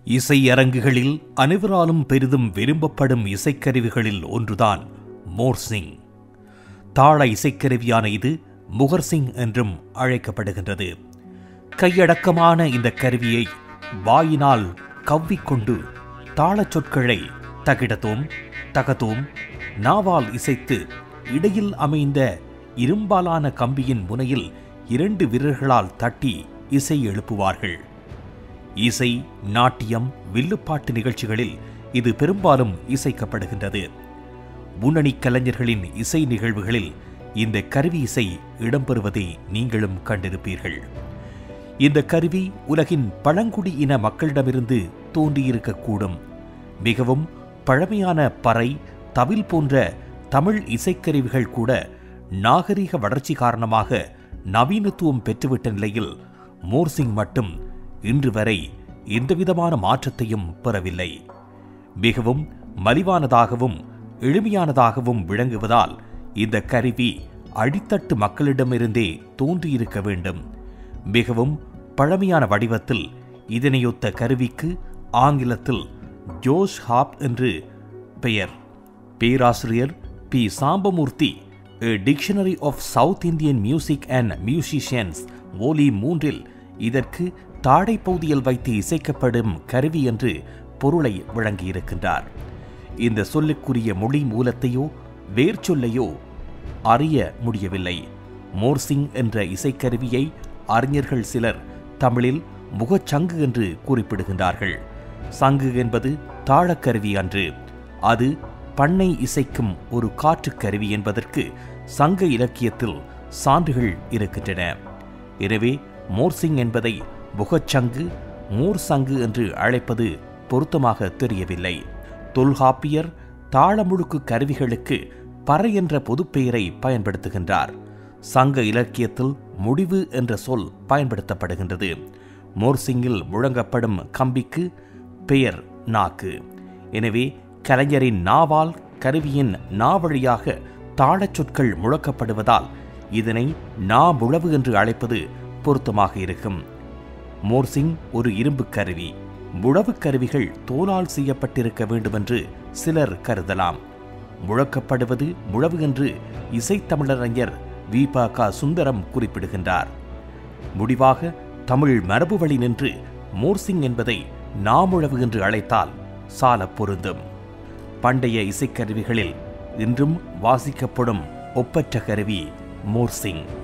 இசையரங்குகளில் அனைவராலும் பெரிதும் விரும்பப்படும் இசைக்கருவிகளில் ஒன்றுதான் மோர்சிங் தாள இசைக்கருவியான இது முகர்சிங் என்றும் அழைக்கப்படுகின்றது கையடக்கமான இந்த கருவியை வாயினால் கவ்விக்கொண்டு தாளச் சொற்களை தகிடத்தோம் தகத்தோம் நாவால் இசைத்து இடையில் அமைந்த இரும்பாலான கம்பியின் முனையில் இரண்டு விரல்களால் தட்டி இசை எழுப்புவார்கள் இசை நாட்டியம் வில்லுப்பாட்டு நிகழ்ச்சிகளில் இது பெரும்பாலும் இசைக்கப்படுகின்றது முன்னணி கலைஞர்களின் இசை நிகழ்வுகளில் இந்த கருவி இசை இடம்பெறுவதை நீங்களும் கண்டிருப்பீர்கள் இந்த கருவி உலகின் பழங்குடி இன மக்களிடமிருந்து தோன்றியிருக்கக்கூடும் மிகவும் பழமையான பறை தவில் போன்ற தமிழ் இசைக்கருவிகள் கூட நாகரிக வளர்ச்சி காரணமாக நவீனத்துவம் பெற்றுவிட்ட நிலையில் மோர்சிங் மட்டும் இன்று வரை எந்தவிதமான மாற்றத்தையும் பெறவில்லை மிகவும் மலிவானதாகவும் எளிமையானதாகவும் விளங்குவதால் இந்த கருவி அடித்தட்டு மக்களிடமிருந்தே தோன்றியிருக்க வேண்டும் மிகவும் பழமையான வடிவத்தில் இதனையொத்த கருவிக்கு ஆங்கிலத்தில் ஜோஷ் ஹாப் என்று பெயர் பேராசிரியர் P Sambamoorthy A Dictionary of South Indian Music and Musicians volume மூன்றில் இதற்கு தாடை பகுதியில் வைத்து இசைக்கப்படும் கருவி என்று பொருளை வழங்கியிருக்கின்றார் இந்த சொல்லுக்குரிய மொழி மூலத்தையோ வேர்ச்சொல்லையோ அறிய முடியவில்லை மோர்சிங் என்ற இசைக்கருவியை அறிஞர்கள் சிலர் தமிழில் முகச்சங்கு என்று குறிப்பிடுகின்றார்கள் சங்கு என்பது தாளக்கருவி அன்று அது பண்ணை இசைக்கும் ஒரு காற்றுக் கருவி என்பதற்கு சங்க இலக்கியத்தில் சான்றுகள் இருக்கின்றன எனவே மோர்சிங் என்பதை முகச்சங்கு மோர் சங்கு என்று அழைப்பது பொருத்தமாக தெரியவில்லை தொல்காப்பியர் தாளமுழுக்கு கருவிகளுக்கு பறை என்ற பொதுப்பெயரை பயன்படுத்துகின்றார் சங்க இலக்கியத்தில் முடிவு என்ற சொல் பயன்படுத்தப்படுகின்றது மோர்சிங்கில் முழங்கப்படும் கம்பிக்கு பெயர் நாக்கு எனவே கலைஞரின் நாவால் கருவியின் நா வழியாக தாளச் சொற்கள் முழக்கப்படுவதால் இதனை நா முழவு என்று அழைப்பது பொருத்தமாக இருக்கும் மோர்சிங் ஒரு இரும்பு கருவி முழவு கருவிகள் தோலால் செய்யப்பட்டிருக்க வேண்டுமென்று சிலர் கருதலாம் முழக்கப்படுவது முழவு என்று இசைத்தமிழறிஞர் வி ப க சுந்தரம் குறிப்பிடுகின்றார் முடிவாக தமிழ் மரபு வழி நின்று மோர்சிங் என்பதை நாமுழவு என்று அழைத்தால் சால பொருந்தும் பண்டைய இசைக்கருவிகளில் இன்றும் வாசிக்கப்படும் ஒப்பற்ற கருவி மோர்சிங்